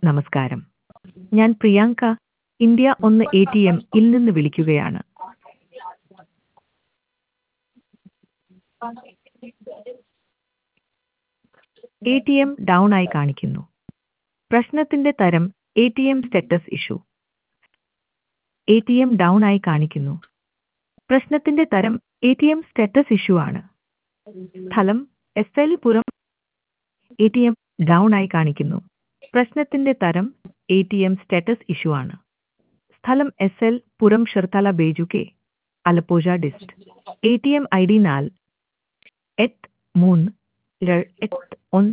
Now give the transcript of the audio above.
നമസ്കാരം ഞാൻ പ്രിയാങ്ക ഇന്ത്യ ഒന്ന് എ ടി എം ഇൽ നിന്ന് വിളിക്കുകയാണ് എ ടി എം ഡൗൺ ആയി കാണിക്കുന്നു പ്രശ്നത്തിന്റെ തരം A T M status issue A T M down ആയി കാണിക്കുന്നു പ്രശ്നത്തിന്റെ തരം A T M status issue ആണ് സ്ഥലം S L Puram A T M down ആയി കാണിക്കുന്നു പ്രശ്നത്തിന്റെ തരം A T M status issue ആണ് സ്ഥലം എസ് എൽ പുരം ഷിർത്തല ബേജുകെ Alappuzha dist A T M I D നാല് എട്ട് മൂന്ന് ര- എട്ട് ഒന്ന്